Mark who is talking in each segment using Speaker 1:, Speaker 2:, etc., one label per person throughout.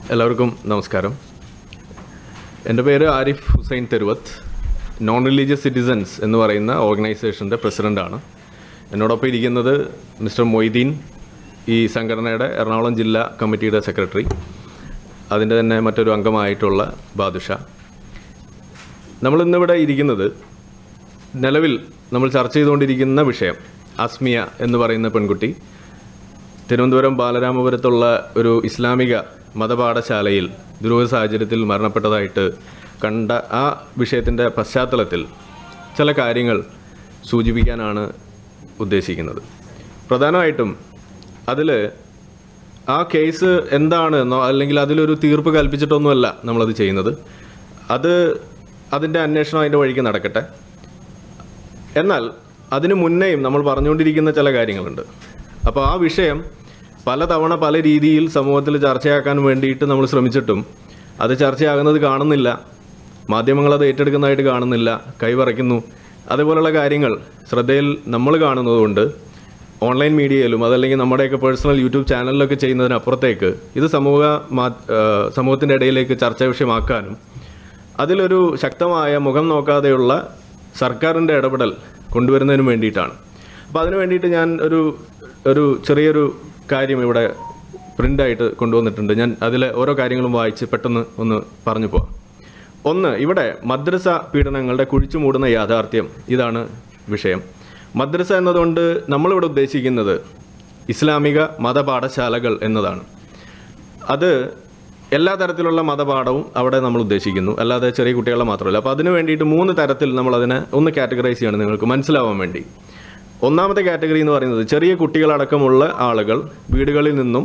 Speaker 1: എല്ലാവർക്കും നമസ്കാരം എൻ്റെ പേര് Arif Hussain Theruvath non religious citizens എന്ന് പറയുന്ന ഓർഗനൈസേഷൻ്റെ പ്രസിഡൻ്റാണ് എന്നോടൊപ്പം ഇരിക്കുന്നത് മിസ്റ്റർ മൊയ്തീൻ ഈ സംഘടനയുടെ എറണാകുളം ജില്ലാ കമ്മിറ്റിയുടെ സെക്രട്ടറി അതിൻ്റെ തന്നെ മറ്റൊരു അംഗമായിട്ടുള്ള ബാദുഷ നമ്മൾ ഇന്നിവിടെ ഇരിക്കുന്നത് നിലവിൽ നമ്മൾ ചർച്ച ചെയ്തുകൊണ്ടിരിക്കുന്ന വിഷയം അസ്മിയ എന്ന് പറയുന്ന പെൺകുട്ടി തിരുവനന്തപുരം ബാലരാമപുരത്തുള്ള ഒരു ഇസ്ലാമിക മതപാഠശാലയിൽ ദുരൂഹ സാഹചര്യത്തിൽ മരണപ്പെട്ടതായിട്ട് കണ്ട ആ വിഷയത്തിൻ്റെ പശ്ചാത്തലത്തിൽ ചില കാര്യങ്ങൾ സൂചിപ്പിക്കാനാണ് ഉദ്ദേശിക്കുന്നത് പ്രധാനമായിട്ടും അതിൽ ആ കേസ് എന്താണ് എന്നോ അല്ലെങ്കിൽ അതിലൊരു തീർപ്പ് കൽപ്പിച്ചിട്ടൊന്നുമല്ല നമ്മളത് ചെയ്യുന്നത് അത് അതിൻ്റെ അന്വേഷണം അതിൻ്റെ വഴിക്ക് നടക്കട്ടെ എന്നാൽ അതിനു മുന്നേയും നമ്മൾ പറഞ്ഞുകൊണ്ടിരിക്കുന്ന ചില കാര്യങ്ങളുണ്ട് അപ്പോൾ ആ വിഷയം പലതവണ പല രീതിയിൽ സമൂഹത്തിൽ ചർച്ചയാക്കാൻ വേണ്ടിയിട്ട് നമ്മൾ ശ്രമിച്ചിട്ടും അത് ചർച്ചയാകുന്നത് കാണുന്നില്ല മാധ്യമങ്ങൾ അത് ഏറ്റെടുക്കുന്നതായിട്ട് കാണുന്നില്ല കൈവറയ്ക്കുന്നു അതേപോലുള്ള കാര്യങ്ങൾ ശ്രദ്ധയിൽ നമ്മൾ കാണുന്നതുകൊണ്ട് ഓൺലൈൻ മീഡിയയിലും അതല്ലെങ്കിൽ നമ്മുടെയൊക്കെ പേഴ്സണൽ യൂട്യൂബ് ചാനലിലൊക്കെ ചെയ്യുന്നതിനപ്പുറത്തേക്ക് ഇത് സമൂഹ മാ സമൂഹത്തിൻ്റെ ഇടയിലേക്ക് ചർച്ചാ വിഷയമാക്കാനും അതിലൊരു ശക്തമായ മുഖം നോക്കാതെയുള്ള സർക്കാരിൻ്റെ ഇടപെടൽ കൊണ്ടുവരുന്നതിന് വേണ്ടിയിട്ടാണ് അപ്പോൾ അതിന് വേണ്ടിയിട്ട് ഞാൻ ഒരു ഒരു ചെറിയൊരു കാര്യം ഇവിടെ പ്രിൻ്റായിട്ട് കൊണ്ടുവന്നിട്ടുണ്ട് ഞാൻ അതിലെ ഓരോ കാര്യങ്ങളും വായിച്ച് പെട്ടെന്ന് ഒന്ന് പറഞ്ഞു പോവാം ഒന്ന് ഇവിടെ മദ്രസ പീഡനങ്ങളുടെ കുഴിച്ചു മൂടുന്ന യാഥാർത്ഥ്യം ഇതാണ് വിഷയം മദ്രസ എന്നതുകൊണ്ട് നമ്മളിവിടെ ഉദ്ദേശിക്കുന്നത് ഇസ്ലാമിക മതപാഠശാലകൾ എന്നതാണ് അത് എല്ലാ തരത്തിലുള്ള മതപാഠവും അവിടെ നമ്മൾ ഉദ്ദേശിക്കുന്നു അല്ലാതെ ചെറിയ കുട്ടികളെ മാത്രമല്ല അപ്പോൾ അതിന് വേണ്ടിയിട്ട് മൂന്ന് തരത്തിൽ നമ്മൾ അതിനെ ഒന്ന് കാറ്റഗറൈസ് ചെയ്യണം നിങ്ങൾക്ക് മനസ്സിലാവാൻ വേണ്ടി ഒന്നാമത്തെ കാറ്റഗറി എന്ന് പറയുന്നത് ചെറിയ കുട്ടികളടക്കമുള്ള ആളുകൾ വീടുകളിൽ നിന്നും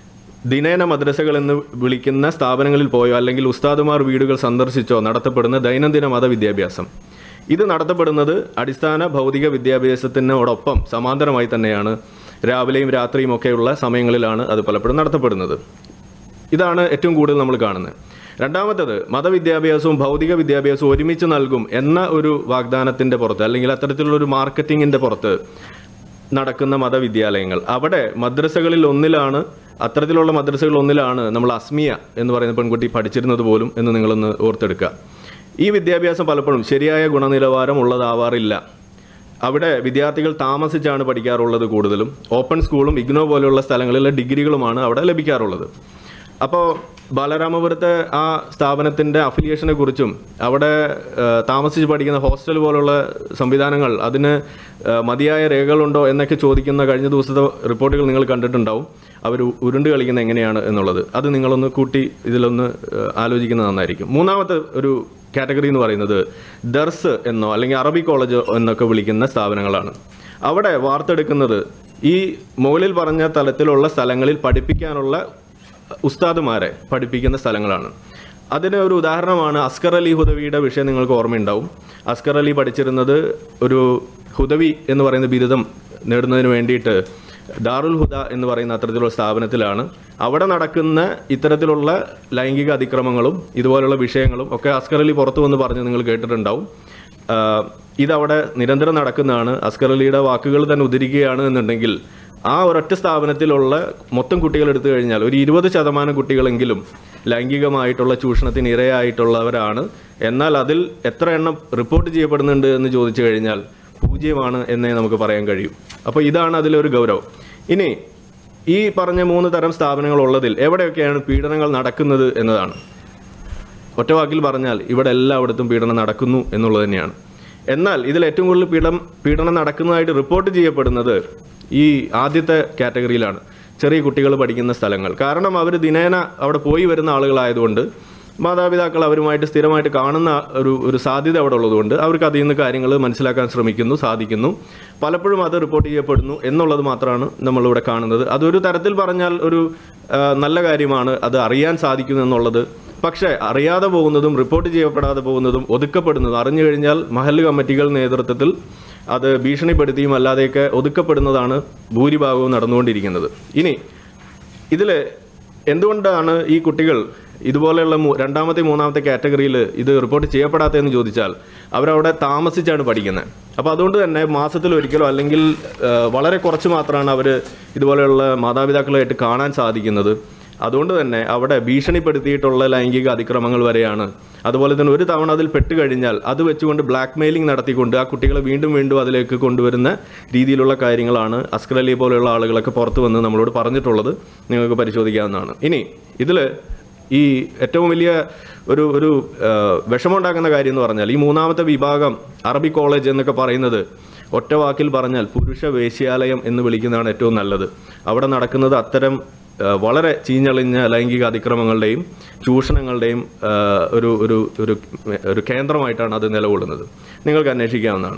Speaker 1: ദിനേന മദ്രസകൾ എന്ന് വിളിക്കുന്ന സ്ഥാപനങ്ങളിൽ പോയോ അല്ലെങ്കിൽ ഉസ്താദുമാർ വീടുകൾ സന്ദർശിച്ചോ നടത്തപ്പെടുന്ന ദൈനംദിന മതവിദ്യാഭ്യാസം ഇത് നടത്തപ്പെടുന്നത് അടിസ്ഥാന ഭൗതിക വിദ്യാഭ്യാസത്തിനോടൊപ്പം സമാന്തരമായി തന്നെയാണ് രാവിലെയും രാത്രിയും ഒക്കെയുള്ള സമയങ്ങളിലാണ് അത് പലപ്പോഴും നടത്തപ്പെടുന്നത് ഇതാണ് ഏറ്റവും കൂടുതൽ നമ്മൾ കാണുന്നത് രണ്ടാമത്തത് മതവിദ്യാഭ്യാസവും ഭൗതിക വിദ്യാഭ്യാസവും ഒരുമിച്ച് നൽകും എന്ന ഒരു വാഗ്ദാനത്തിന്റെ പുറത്ത് അല്ലെങ്കിൽ അത്തരത്തിലുള്ള ഒരു മാർക്കറ്റിങ്ങിന്റെ പുറത്ത് നടക്കുന്ന മതവിദ്യാലയങ്ങൾ അവിടെ മദ്രസകളിൽ ഒന്നിലാണ് അത്തരത്തിലുള്ള മദ്രസകളിൽ ഒന്നിലാണ് നമ്മൾ അസ്മിയ എന്ന് പറയുന്ന പെൺകുട്ടി പഠിച്ചിരുന്നത് പോലും എന്ന് നിങ്ങളൊന്ന് ഓർത്തെടുക്കുക ഈ വിദ്യാഭ്യാസം പലപ്പോഴും ശരിയായ ഗുണനിലവാരം ഉള്ളതാവാറില്ല അവിടെ വിദ്യാർത്ഥികൾ താമസിച്ചാണ് പഠിക്കാറുള്ളത് കൂടുതലും ഓപ്പൺ സ്കൂളും ഇഗ്നോ പോലെയുള്ള സ്ഥലങ്ങളിലെ ഡിഗ്രികളുമാണ് അവിടെ ലഭിക്കാറുള്ളത് അപ്പോൾ ബാലരാമപുരത്തെ ആ സ്ഥാപനത്തിൻ്റെ അഫിലിയേഷനെ കുറിച്ചും അവിടെ ആ, താമസിച്ച് പഠിക്കുന്ന ഹോസ്റ്റൽ പോലുള്ള സംവിധാനങ്ങൾ അതിന് ആ, മതിയായ രേഖകളുണ്ടോ എന്നൊക്കെ ചോദിക്കുന്ന കഴിഞ്ഞ ദിവസത്തെ റിപ്പോർട്ടുകൾ നിങ്ങൾ കണ്ടിട്ടുണ്ടാവും അവർ ഉരുണ്ട് കളിക്കുന്ന എങ്ങനെയാണ് എന്നുള്ളത് അത് നിങ്ങളൊന്ന് കൂട്ടി ഇതിലൊന്ന് ആ, ആലോചിക്കുന്നത് നന്നായിരിക്കും മൂന്നാമത്തെ ഒരു കാറ്റഗറി എന്ന് പറയുന്നത് ദർസ് എന്നോ അല്ലെങ്കിൽ അറബി കോളേജ് എന്നൊക്കെ വിളിക്കുന്ന സ്ഥാപനങ്ങളാണ് അവിടെ വാർത്തെടുക്കുന്നത് ഈ മുകളിൽ പറഞ്ഞ തലത്തിലുള്ള സ്ഥലങ്ങളിൽ പഠിപ്പിക്കാനുള്ള ഉസ്താദുമാരെ പഠിപ്പിക്കുന്ന സ്ഥലങ്ങളാണ് അതിന് ഒരു ഉദാഹരണമാണ് അസ്കർ അലി ഹുദവിയുടെ വിഷയം നിങ്ങൾക്ക് ഓർമ്മയുണ്ടാവും അസ്കർ അലി പഠിച്ചിരുന്നത് ഒരു ഹുദവി എന്ന് പറയുന്ന ബിരുദം നേടുന്നതിന് വേണ്ടിയിട്ട് ദാറുൽ ഹുദ എന്ന് പറയുന്ന അത്തരത്തിലുള്ള സ്ഥാപനത്തിലാണ് അവിടെ നടക്കുന്ന ഇത്തരത്തിലുള്ള ലൈംഗിക അതിക്രമങ്ങളും ഇതുപോലുള്ള വിഷയങ്ങളും ഒക്കെ അസ്കർ അലി പുറത്തു വന്ന് പറഞ്ഞ് നിങ്ങൾ കേട്ടിട്ടുണ്ടാവും ആഹ് ഇതവിടെ നിരന്തരം നടക്കുന്നതാണ് അസ്കർ അലിയുടെ വാക്കുകൾ തന്നെ ഉദ്ധരിക്കുകയാണ് എന്നുണ്ടെങ്കിൽ ആ ഒരൊറ്റ സ്ഥാപനത്തിലുള്ള മൊത്തം കുട്ടികൾ എടുത്തു കഴിഞ്ഞാൽ ഒരു ഇരുപത് ശതമാനം കുട്ടികളെങ്കിലും ലൈംഗികമായിട്ടുള്ള ചൂഷണത്തിന് ഇരയായിട്ടുള്ളവരാണ് എന്നാൽ അതിൽ എത്ര എണ്ണം റിപ്പോർട്ട് ചെയ്യപ്പെടുന്നുണ്ട് എന്ന് ചോദിച്ചു കഴിഞ്ഞാൽ പൂജ്യമാണ് എന്നേ നമുക്ക് പറയാൻ കഴിയും അപ്പോൾ ഇതാണ് അതിലൊരു ഗൗരവം ഇനി ഈ പറഞ്ഞ മൂന്ന് തരം സ്ഥാപനങ്ങൾ ഉള്ളതിൽ എവിടെയൊക്കെയാണ് പീഡനങ്ങൾ നടക്കുന്നത് എന്നതാണ് ഒറ്റ വാക്കിൽ പറഞ്ഞാൽ ഇവിടെ എല്ലായിടത്തും പീഡനം നടക്കുന്നു എന്നുള്ളത് തന്നെയാണ് എന്നാൽ ഇതിൽ ഏറ്റവും കൂടുതൽ പീഡനം പീഡനം നടക്കുന്നതായിട്ട് റിപ്പോർട്ട് ചെയ്യപ്പെടുന്നത് ഈ ആദ്യത്തെ കാറ്റഗറിയിലാണ് ചെറിയ കുട്ടികൾ പഠിക്കുന്ന സ്ഥലങ്ങൾ കാരണം അവർ ദിനേന അവിടെ പോയി വരുന്ന ആളുകളായതുകൊണ്ട് മാതാപിതാക്കൾ അവരുമായിട്ട് സ്ഥിരമായിട്ട് കാണുന്ന ഒരു ഒരു സാധ്യത അവിടെ ഉള്ളതുകൊണ്ട് അവർക്ക് അതിൽ നിന്ന് കാര്യങ്ങൾ മനസ്സിലാക്കാൻ ശ്രമിക്കുന്നു സാധിക്കുന്നു പലപ്പോഴും അത് റിപ്പോർട്ട് ചെയ്യപ്പെടുന്നു എന്നുള്ളത് മാത്രമാണ് നമ്മളിവിടെ കാണുന്നത് അതൊരു തരത്തിൽ പറഞ്ഞാൽ ഒരു ആ, നല്ല കാര്യമാണ് അത് അറിയാൻ സാധിക്കുന്നു എന്നുള്ളത് പക്ഷേ അറിയാതെ പോകുന്നതും റിപ്പോർട്ട് ചെയ്യപ്പെടാതെ പോകുന്നതും ഒതുക്കപ്പെടുന്നതും അറിഞ്ഞു കഴിഞ്ഞാൽ മഹല്ല് കമ്മിറ്റികൾ നേതൃത്വത്തിൽ അത് ഭീഷണിപ്പെടുത്തിയും അല്ലാതെയൊക്കെ ഒതുക്കപ്പെടുന്നതാണ് ഭൂരിഭാഗവും നടന്നുകൊണ്ടിരിക്കുന്നത് ഇനി ഇതിൽ എന്തുകൊണ്ടാണ് ഈ കുട്ടികൾ ഇതുപോലെയുള്ള മൂ- രണ്ടാമത്തെ മൂന്നാമത്തെ കാറ്റഗറിയിൽ ഇത് റിപ്പോർട്ട് ചെയ്യപ്പെടാത്തതെന്ന് ചോദിച്ചാൽ അവരവിടെ താമസിച്ചാണ് പഠിക്കുന്നത് അപ്പോൾ അതുകൊണ്ട് തന്നെ മാസത്തിൽ ഒരിക്കലോ അല്ലെങ്കിൽ ആ, വളരെ കുറച്ച് മാത്രമാണ് അവർ ഇതുപോലെയുള്ള മാതാപിതാക്കളായിട്ട് കാണാൻ സാധിക്കുന്നത് അതുകൊണ്ട് തന്നെ അവിടെ ഭീഷണിപ്പെടുത്തിയിട്ടുള്ള ലൈംഗിക അതിക്രമങ്ങൾ വരെയാണ് അതുപോലെ തന്നെ ഒരു തവണ അതിൽ പെട്ടുകഴിഞ്ഞാൽ അത് വെച്ചുകൊണ്ട് ബ്ലാക്ക് മെയിലിംഗ് നടത്തിക്കൊണ്ട് ആ കുട്ടികളെ വീണ്ടും വീണ്ടും അതിലേക്ക് കൊണ്ടുവരുന്ന രീതിയിലുള്ള കാര്യങ്ങളാണ് അസ്കർ അലി പോലെയുള്ള ആളുകളൊക്കെ പുറത്തു വന്ന് നമ്മളോട് പറഞ്ഞിട്ടുള്ളത് നിങ്ങൾക്ക് പരിശോധിക്കാവുന്നതാണ് ഇനി ഇതിൽ ഈ ഏറ്റവും വലിയ ഒരു ഒരു ആ, വിഷമമുണ്ടാക്കുന്ന കാര്യം എന്ന് പറഞ്ഞാൽ ഈ മൂന്നാമത്തെ വിഭാഗം അറബി കോളേജ് എന്നൊക്കെ പറയുന്നത് ഒറ്റ വാക്കിൽ പറഞ്ഞാൽ പുരുഷ വേശ്യാലയം എന്ന് വിളിക്കുന്നതാണ് ഏറ്റവും നല്ലത് അവിടെ നടക്കുന്നത് അത്തരം ആ, വളരെ ചീഞ്ഞളിഞ്ഞ ലൈംഗിക അതിക്രമങ്ങളുടെയും ചൂഷണങ്ങളുടെയും ആ, ഒരു ഒരു ഒരു ഒരു കേന്ദ്രമായിട്ടാണ് അത് നിലകൊള്ളുന്നത് നിങ്ങൾക്ക് അന്വേഷിക്കാവുന്നതാണ്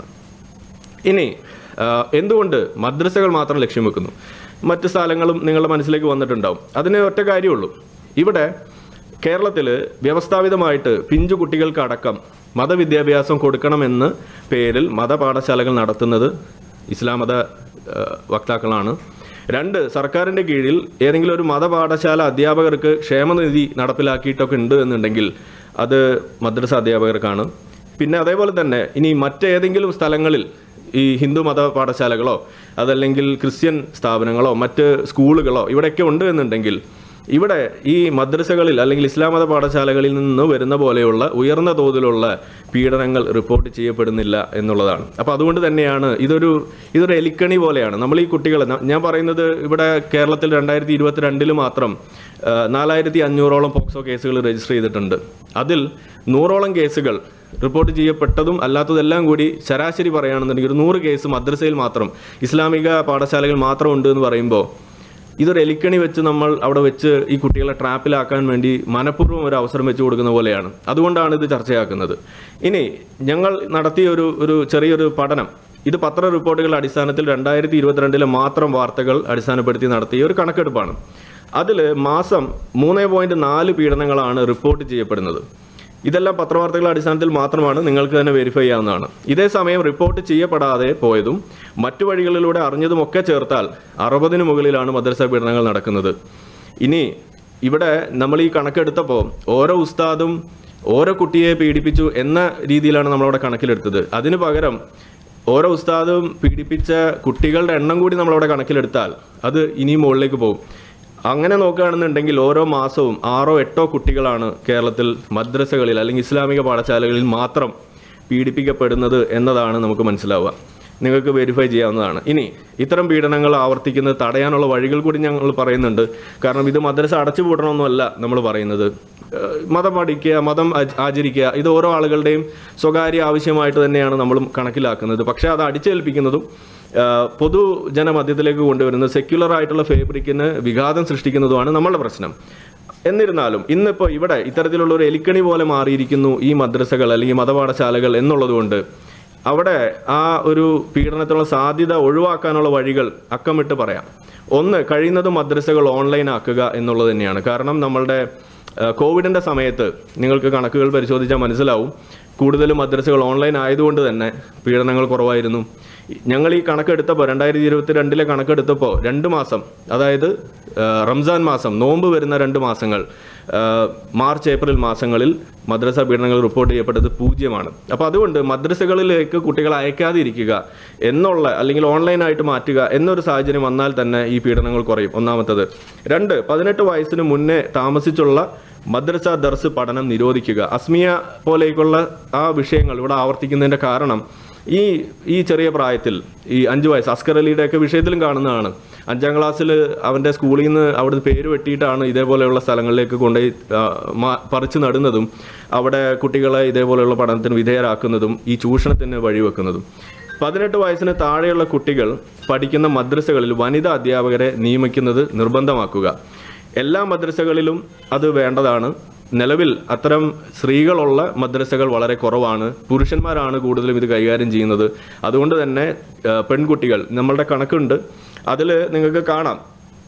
Speaker 1: ഇനി ആ, എന്തുകൊണ്ട് മദ്രസകൾ മാത്രം ലക്ഷ്യം വെക്കുന്നു മറ്റ് സ്ഥലങ്ങളും നിങ്ങളുടെ മനസ്സിലേക്ക് വന്നിട്ടുണ്ടാവും അതിന് ഒറ്റ കാര്യമുള്ളൂ ഇവിടെ കേരളത്തിൽ വ്യവസ്ഥാപിതമായിട്ട് പിഞ്ചു കുട്ടികൾക്ക് അടക്കം മതവിദ്യാഭ്യാസം കൊടുക്കണമെന്ന് പേരിൽ മതപാഠശാലകൾ നടത്തുന്നത് ഇസ്ലാം മത ആ, വക്താക്കളാണ് രണ്ട് സർക്കാരിൻ്റെ കീഴിൽ ഏതെങ്കിലും ഒരു മതപാഠശാല അധ്യാപകർക്ക് ക്ഷേമനിധി നടപ്പിലാക്കിയിട്ടൊക്കെ ഉണ്ട് എന്നുണ്ടെങ്കിൽ അത് മദ്രസ അധ്യാപകർക്കാണ് പിന്നെ അതേപോലെ തന്നെ ഇനി മറ്റേതെങ്കിലും സ്ഥലങ്ങളിൽ ഈ ഹിന്ദു മത പാഠശാലകളോ അതല്ലെങ്കിൽ ക്രിസ്ത്യൻ സ്ഥാപനങ്ങളോ മറ്റ് സ്കൂളുകളോ ഇവിടെയൊക്കെ ഉണ്ട് എന്നുണ്ടെങ്കിൽ ഇവിടെ ഈ മദ്രസകളിൽ അല്ലെങ്കിൽ ഇസ്ലാം മത പാഠശാലകളിൽ നിന്ന് വരുന്ന പോലെയുള്ള ഉയർന്ന തോതിലുള്ള പീഡനങ്ങൾ റിപ്പോർട്ട് ചെയ്യപ്പെടുന്നില്ല എന്നുള്ളതാണ് അപ്പോൾ അതുകൊണ്ട് തന്നെയാണ് ഇതൊരു ഇതൊരു എലിക്കണി പോലെയാണ് നമ്മൾ ഈ കുട്ടികളെ ന- ഞാൻ പറയുന്നത് ഇവിടെ കേരളത്തിൽ രണ്ടായിരത്തി ഇരുപത്തിരണ്ടിൽ മാത്രം ആ, നാലായിരത്തി അഞ്ഞൂറോളം പോക്സോ കേസുകൾ രജിസ്റ്റർ ചെയ്തിട്ടുണ്ട് അതിൽ നൂറോളം കേസുകൾ റിപ്പോർട്ട് ചെയ്യപ്പെട്ടതും അല്ലാത്തതെല്ലാം കൂടി ശരാശരി പറയുകയാണെന്നുണ്ടെങ്കിൽ ഒരു നൂറ് കേസ് മദ്രസയിൽ മാത്രം ഇസ്ലാമിക പാഠശാലകൾ മാത്രം ഉണ്ട് എന്ന് പറയുമ്പോൾ ഇതൊരു എലിക്കണി വെച്ച് നമ്മൾ അവിടെ വെച്ച് ഈ കുട്ടികളെ ട്രാപ്പിലാക്കാൻ വേണ്ടി മനഃപൂർവ്വം ഒരു അവസരം വെച്ച് കൊടുക്കുന്ന പോലെയാണ് അതുകൊണ്ടാണ് ഇത് ചർച്ചയാക്കുന്നത് ഇനി ഞങ്ങൾ നടത്തിയ ഒരു ഒരു ചെറിയൊരു പഠനം ഇത് പത്ര റിപ്പോർട്ടുകളുടെ അടിസ്ഥാനത്തിൽ രണ്ടായിരത്തി ഇരുപത്തിരണ്ടിലെ മാത്രം വാർത്തകൾ അടിസ്ഥാനപ്പെടുത്തി നടത്തിയ ഒരു കണക്കെടുപ്പാണ് അതിൽ മാസം മൂന്ന് പോയിന്റ് നാല് പീഡനങ്ങളാണ് റിപ്പോർട്ട് ചെയ്യപ്പെടുന്നത് ഇതെല്ലാം പത്രവാർത്തകളുടെ അടിസ്ഥാനത്തിൽ മാത്രമാണ് നിങ്ങൾക്ക് തന്നെ വെരിഫൈ ചെയ്യാവുന്നതാണ് ഇതേ സമയം റിപ്പോർട്ട് ചെയ്യപ്പെടാതെ പോയതും മറ്റു വഴികളിലൂടെ അറിഞ്ഞതുമൊക്കെ ചേർത്താൽ അറുപതിന് മുകളിലാണ് മദ്രസ പീഡനങ്ങൾ നടക്കുന്നത് ഇനി ഇവിടെ നമ്മൾ ഈ കണക്കെടുത്തപ്പോൾ ഓരോ ഉസ്താദും ഓരോ കുട്ടിയെ പീഡിപ്പിച്ചു എന്ന രീതിയിലാണ് നമ്മളവിടെ കണക്കിലെടുത്തത് അതിന് പകരം ഓരോ ഉസ്താദും പീഡിപ്പിച്ച കുട്ടികളുടെ എണ്ണം കൂടി നമ്മളവിടെ കണക്കിലെടുത്താൽ അത് ഇനിയും മുകളിലേക്ക് പോകും അങ്ങനെ നോക്കുകയാണെന്നുണ്ടെങ്കിൽ ഓരോ മാസവും ആറോ എട്ടോ കുട്ടികളാണ് കേരളത്തിൽ മദ്രസകളിൽ അല്ലെങ്കിൽ ഇസ്ലാമിക പാഠശാലകളിൽ മാത്രം പീഡിപ്പിക്കപ്പെടുന്നത് എന്നതാണ് നമുക്ക് മനസ്സിലാവുക നിങ്ങൾക്ക് വെരിഫൈ ചെയ്യാവുന്നതാണ് ഇനി ഇത്തരം പീഡനങ്ങൾ ആവർത്തിക്കുന്നത് തടയാനുള്ള വഴികൾ കൂടി ഞങ്ങൾ പറയുന്നുണ്ട് കാരണം ഇത് മദ്രസ അടച്ചുപൂട്ടണമെന്നല്ല നമ്മൾ പറയുന്നത് ഏഹ് മതം പഠിക്കുക മതം ആച- ആചരിക്കുക ഇത് ഓരോ ആളുകളുടെയും സ്വകാര്യ ആവശ്യമായിട്ട് തന്നെയാണ് നമ്മൾ കണക്കിലാക്കുന്നത് പക്ഷേ അത് അടിച്ചേൽപ്പിക്കുന്നതും ആഹ് പൊതുജനമധ്യത്തിലേക്ക് കൊണ്ടുവരുന്നത് സെക്യുലർ ആയിട്ടുള്ള ഫേബ്രിക്കിന് വിഘാതം സൃഷ്ടിക്കുന്നതുമാണ് നമ്മളുടെ പ്രശ്നം എന്നിരുന്നാലും ഇന്നിപ്പോൾ ഇവിടെ ഇത്തരത്തിലുള്ള ഒരു എലിക്കണി പോലെ മാറിയിരിക്കുന്നു ഈ മദ്രസകൾ അല്ലെങ്കിൽ മതപാഠശാലകൾ എന്നുള്ളതുകൊണ്ട് അവിടെ ആ ഒരു പീഡനത്തിനുള്ള സാധ്യത ഒഴിവാക്കാനുള്ള വഴികൾ അക്കമിട്ട് പറയാം ഒന്ന് കഴിയുന്നതും മദ്രസകൾ ഓൺലൈൻ ആക്കുക എന്നുള്ളത് തന്നെയാണ് കാരണം നമ്മളുടെ ഏഹ്, കോവിഡിന്റെ സമയത്ത് നിങ്ങൾക്ക് കണക്കുകൾ പരിശോധിച്ചാൽ മനസ്സിലാവും കൂടുതലും മദ്രസകൾ ഓൺലൈൻ ആയതുകൊണ്ട് തന്നെ പീഡനങ്ങൾ കുറവായിരുന്നു ഞങ്ങൾ ഈ കണക്കെടുത്തപ്പോൾ രണ്ടായിരത്തി ഇരുപത്തി രണ്ടിലെ കണക്കെടുത്തപ്പോൾ രണ്ട് മാസം അതായത് ഏഹ്, റംസാൻ മാസം നോമ്പ് വരുന്ന രണ്ട് മാസങ്ങൾ ഏഹ്, മാർച്ച് ഏപ്രിൽ മാസങ്ങളിൽ മദ്രസ പീഡനങ്ങൾ റിപ്പോർട്ട് ചെയ്യപ്പെട്ടത് പൂജ്യമാണ് അപ്പോൾ അതുകൊണ്ട് മദ്രസകളിലേക്ക് കുട്ടികളെ അയക്കാതിരിക്കുക എന്നുള്ള അല്ലെങ്കിൽ ഓൺലൈനായിട്ട് മാറ്റുക എന്നൊരു സാഹചര്യം വന്നാൽ തന്നെ ഈ പീഡനങ്ങൾ കുറയും ഒന്നാമത്തത് രണ്ട് പതിനെട്ട് വയസ്സിന് മുന്നേ താമസിച്ചുള്ള മദ്രസ ദർസ് പഠനം നിരോധിക്കുക അസ്മിയ പോലെയൊക്കെയുള്ള ആ വിഷയങ്ങൾ ഇവിടെ ആവർത്തിക്കുന്നതിൻ്റെ കാരണം ഈ ഈ ചെറിയ പ്രായത്തിൽ ഈ അഞ്ച് വയസ്സ് അസ്കർ അലിയുടെ ഒക്കെ വിഷയത്തിലും കാണുന്നതാണ് അഞ്ചാം ക്ലാസ്സിൽ അവൻ്റെ സ്കൂളിൽ നിന്ന് അവിടുന്ന് പേര് വെട്ടിയിട്ടാണ് ഇതേപോലെയുള്ള സ്ഥലങ്ങളിലേക്ക് കൊണ്ടുപോയി ആ, മാ- പറിച്ചു നടുന്നതും അവിടെ കുട്ടികളെ ഇതേപോലെയുള്ള പഠനത്തിന് വിധേയരാക്കുന്നതും ഈ ചൂഷണത്തിന് വഴിവെക്കുന്നതും പതിനെട്ട് വയസ്സിന് താഴെയുള്ള കുട്ടികൾ പഠിക്കുന്ന മദ്രസകളിൽ വനിതാ അധ്യാപകരെ നിയമിക്കുന്നത് നിർബന്ധമാക്കുക എല്ലാ മദ്രസകളിലും അത് വേണ്ടതാണ് നിലവിൽ അത്തരം സ്ത്രീകളുള്ള മദ്രസകൾ വളരെ കുറവാണ് പുരുഷന്മാരാണ് കൂടുതലും ഇത് കൈകാര്യം ചെയ്യുന്നത് അതുകൊണ്ട് തന്നെ ആ, പെൺകുട്ടികൾ നമ്മളുടെ കണക്കുണ്ട് അതിൽ നിങ്ങൾക്ക് കാണാം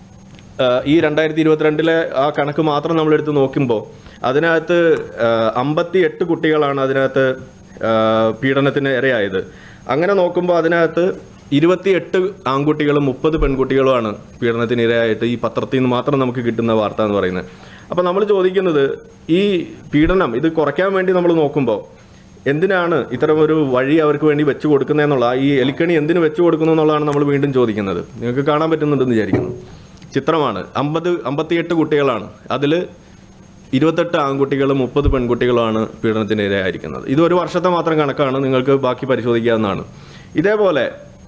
Speaker 1: ആഹ് ഈ രണ്ടായിരത്തി ഇരുപത്തിരണ്ടിലെ ആ കണക്ക് മാത്രം നമ്മൾ എടുത്ത് നോക്കുമ്പോൾ അതിനകത്ത് അമ്പത്തി എട്ട് കുട്ടികളാണ് അതിനകത്ത് ആഹ് പീഡനത്തിന് ഇരയായത് അങ്ങനെ നോക്കുമ്പോൾ അതിനകത്ത് ഇരുപത്തിയെട്ട് ആൺകുട്ടികളും മുപ്പത് പെൺകുട്ടികളുമാണ് പീഡനത്തിന് ഇരയായിട്ട് ഈ പത്രത്തിൽ നിന്ന് മാത്രം നമുക്ക് കിട്ടുന്ന വാർത്ത എന്ന് പറയുന്നത് അപ്പോൾ നമ്മൾ ചോദിക്കുന്നത് ഈ പീഡനം ഇത് കുറയ്ക്കാൻ വേണ്ടി നമ്മൾ നോക്കുമ്പോൾ എന്തിനാണ് ഇത്തരം ഒരു വഴി അവർക്ക് വേണ്ടി വെച്ചു കൊടുക്കുന്നതെന്നുള്ള ഈ എലിക്കണി എന്തിനു വെച്ചു കൊടുക്കുന്നു എന്നുള്ളതാണ് നമ്മൾ വീണ്ടും ചോദിക്കുന്നത് നിങ്ങൾക്ക് കാണാൻ പറ്റുന്നുണ്ടെന്ന് വിചാരിക്കുന്നു ചിത്രമാണ് അമ്പത് അമ്പത്തിയെട്ട് കുട്ടികളാണ് അതിൽ ഇരുപത്തെട്ട് ആൺകുട്ടികളും മുപ്പത് പെൺകുട്ടികളുമാണ് പീഡനത്തിന് ഇരയായിരിക്കുന്നത് ഇത് ഒരു വർഷത്തെ മാത്രം കണക്കാണ് നിങ്ങൾക്ക് ബാക്കി പരിശോധിക്കാവുന്നതാണ് ഇതേപോലെ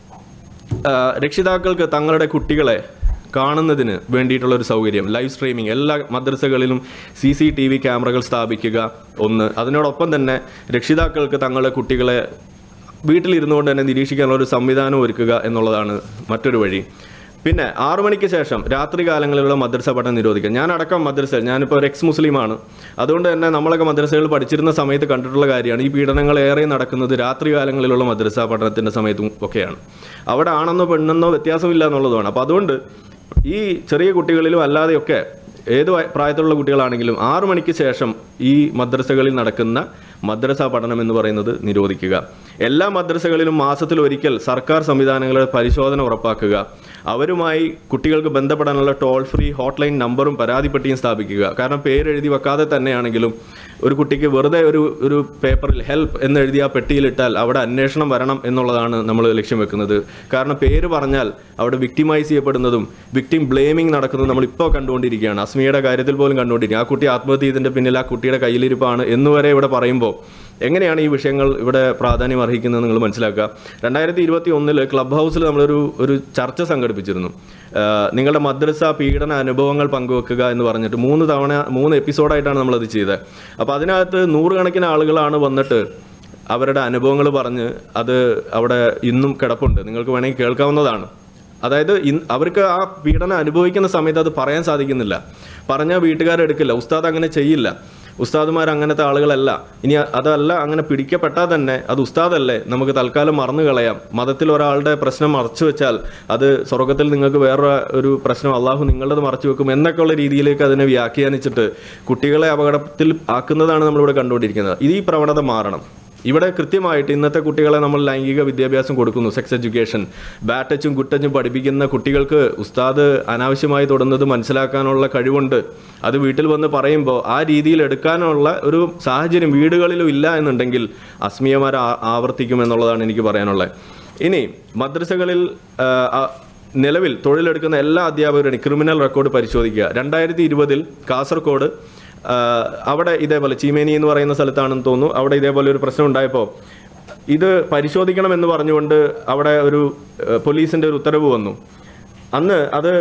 Speaker 1: ആ, രക്ഷിതാക്കൾക്ക് തങ്ങളുടെ കുട്ടികളെ കാണുന്നതിന് വേണ്ടിയിട്ടുള്ള ഒരു സൗകര്യം ലൈവ് സ്ട്രീമിംഗ് എല്ലാ മദ്രസകളിലും സി സി ടി വി ക്യാമറകൾ സ്ഥാപിക്കുക ഒന്ന് അതിനോടൊപ്പം തന്നെ രക്ഷിതാക്കൾക്ക് തങ്ങളുടെ കുട്ടികളെ വീട്ടിലിരുന്നുകൊണ്ട് തന്നെ നിരീക്ഷിക്കാനുള്ള ഒരു സംവിധാനം ഒരുക്കുക എന്നുള്ളതാണ് മറ്റൊരു വഴി പിന്നെ ആറു മണിക്ക് ശേഷം രാത്രി കാലങ്ങളിലുള്ള മദ്രസ പഠനം നിരോധിക്കുക ഞാൻ അടക്കം മദ്രസ ഞാനിപ്പോൾ ഒരു എക്സ് മുസ്ലിമാണ് അതുകൊണ്ട് തന്നെ നമ്മളൊക്കെ മദ്രസകൾ പഠിച്ചിരുന്ന സമയത്ത് കണ്ടിട്ടുള്ള കാര്യമാണ് ഈ പീഡനങ്ങൾ ഏറെ നടക്കുന്നത് രാത്രി കാലങ്ങളിലുള്ള മദ്രസ പഠനത്തിൻ്റെ സമയത്തും ഒക്കെയാണ് അവിടെ ആണെന്നോ പെണ്ണെന്നോ വ്യത്യാസമില്ല എന്നുള്ളതാണ് അപ്പോൾ അതുകൊണ്ട് ഈ ചെറിയ കുട്ടികളിലും അല്ലാതെയൊക്കെ ഏത് വയ- പ്രായത്തിലുള്ള കുട്ടികളാണെങ്കിലും ആറു മണിക്ക് ശേഷം ഈ മദ്രസകളിൽ നടക്കുന്ന മദ്രസ പഠനം എന്ന് പറയുന്നത് നിരോധിക്കുക എല്ലാ മദ്രസകളിലും മാസത്തിൽ ഒരിക്കൽ സർക്കാർ സംവിധാനങ്ങളുടെ പരിശോധന ഉറപ്പാക്കുക അവരുമായി കുട്ടികൾക്ക് ബന്ധപ്പെടാനുള്ള ടോൾ ഫ്രീ ഹോട്ട്ലൈൻ നമ്പറും പരാതിപ്പെട്ടിയും സ്ഥാപിക്കുക കാരണം പേരെഴുതി വെക്കാതെ തന്നെയാണെങ്കിലും ഒരു കുട്ടിക്ക് വെറുതെ ഒരു ഒരു പേപ്പറിൽ ഹെൽപ്പ് എന്ന് എഴുതി ആ പെട്ടിയിലിട്ടാൽ അവിടെ അന്വേഷണം വരണം എന്നുള്ളതാണ് നമ്മൾ ലക്ഷ്യം വെക്കുന്നത് കാരണം പേര് പറഞ്ഞാൽ അവിടെ വിക്ടിമൈസ് ചെയ്യപ്പെടുന്നതും വിക്ടിം ബ്ലെയിമിംഗ് നടക്കുന്നതും നമ്മൾ ഇപ്പോൾ കണ്ടുകൊണ്ടിരിക്കുകയാണ് അസ്മിയുടെ കാര്യത്തിൽ പോലും കണ്ടുകൊണ്ടിരിക്കുക ആ കുട്ടി ആത്മഹത്യ ചെയ്തതിൻ്റെ പിന്നിൽ ആ കുട്ടിയുടെ കയ്യിലിരിപ്പാണ് എന്നുവരെ ഇവിടെ പറയുമ്പോൾ എങ്ങനെയാണ് ഈ വിഷയങ്ങൾ ഇവിടെ പ്രാധാന്യം അർഹിക്കുന്നത് നിങ്ങൾ മനസ്സിലാക്കുക രണ്ടായിരത്തി ഇരുപത്തി ഒന്നില് ക്ലബ് ഹൗസിൽ നമ്മളൊരു ഒരു ചർച്ച സംഘടിപ്പിച്ചിരുന്നു ആ, നിങ്ങളുടെ മദ്രസ പീഡന അനുഭവങ്ങൾ പങ്കുവെക്കുക എന്ന് പറഞ്ഞിട്ട് മൂന്ന് തവണ മൂന്ന് എപ്പിസോഡായിട്ടാണ് നമ്മളത് ചെയ്തത് അപ്പോൾ അതിനകത്ത് നൂറുകണക്കിന് ആളുകളാണ് വന്നിട്ട് അവരുടെ അനുഭവങ്ങൾ പറഞ്ഞ് അത് അവിടെ ഇന്നും കിടപ്പുണ്ട് നിങ്ങൾക്ക് വേണമെങ്കിൽ കേൾക്കാവുന്നതാണ് അതായത് ഇൻ- അവർക്ക് ആ പീഡനം അനുഭവിക്കുന്ന സമയത്ത് അത് പറയാൻ സാധിക്കുന്നില്ല പറഞ്ഞാൽ വീട്ടുകാരെടുക്കില്ല ഉസ്താദ് അങ്ങനെ ചെയ്യില്ല ഉസ്താദുമാർ അങ്ങനത്തെ ആളുകളല്ല ഇനി അതല്ല അങ്ങനെ പിടിക്കപ്പെട്ടാൽ തന്നെ അത് ഉസ്താദല്ലേ നമുക്ക് തൽക്കാലം മറന്നു കളയാം മതത്തിൽ ഒരാളുടെ പ്രശ്നം മറച്ചു വെച്ചാൽ അത് സ്വർഗത്തിൽ നിങ്ങൾക്ക് വേറെ ഒരു പ്രശ്നം അള്ളാഹു നിങ്ങളുടേത് മറച്ചു വെക്കും എന്നൊക്കെയുള്ള രീതിയിലേക്ക് അതിനെ വ്യാഖ്യാനിച്ചിട്ട് കുട്ടികളെ അപകടത്തിൽ ആക്കുന്നതാണ് നമ്മളിവിടെ കണ്ടുകൊണ്ടിരിക്കുന്നത് ഇത് ഈ പ്രവണത മാറണം ഇവിടെ കൃത്യമായിട്ട് ഇന്നത്തെ കുട്ടികളെ നമ്മൾ ലൈംഗിക വിദ്യാഭ്യാസം കൊടുക്കുന്നു സെക്സ് എഡ്യൂക്കേഷൻ ബാറ്റച്ചും കുട്ടച്ചും പഠിപ്പിക്കുന്ന കുട്ടികൾക്ക് ഉസ്താദ് അനാവശ്യമായി തൊടുന്നത് മനസ്സിലാക്കാനുള്ള കഴിവുണ്ട് അത് വീട്ടിൽ വന്ന് പറയുമ്പോൾ ആ രീതിയിൽ എടുക്കാനുള്ള ഒരു സാഹചര്യം വീടുകളിലും ഇല്ല എന്നുണ്ടെങ്കിൽ അസ്മിയമാർ ആ- ആവർത്തിക്കും എന്നുള്ളതാണ് എനിക്ക് പറയാനുള്ളത് ഇനി മദ്രസകളിൽ ആ, ആ, നിലവിൽ തൊഴിലെടുക്കുന്ന എല്ലാ അധ്യാപകരുടെയും ക്രിമിനൽ റെക്കോർഡ് പരിശോധിക്കുക രണ്ടായിരത്തി ഇരുപതിൽ കാസർഗോഡ് ആ, അവിടെ ഇതേപോലെ ചീമേനി എന്ന് പറയുന്ന സ്ഥലത്താണെന്ന് തോന്നുന്നു അവിടെ ഇതേപോലെ ഒരു പ്രശ്നം ഉണ്ടായപ്പോൾ ഇത് പരിശോധിക്കണം എന്ന് പറഞ്ഞുകൊണ്ട് അവിടെ ഒരു ആ, പോലീസിന്റെ ഒരു ഉത്തരവ് വന്നു അന്ന് അത്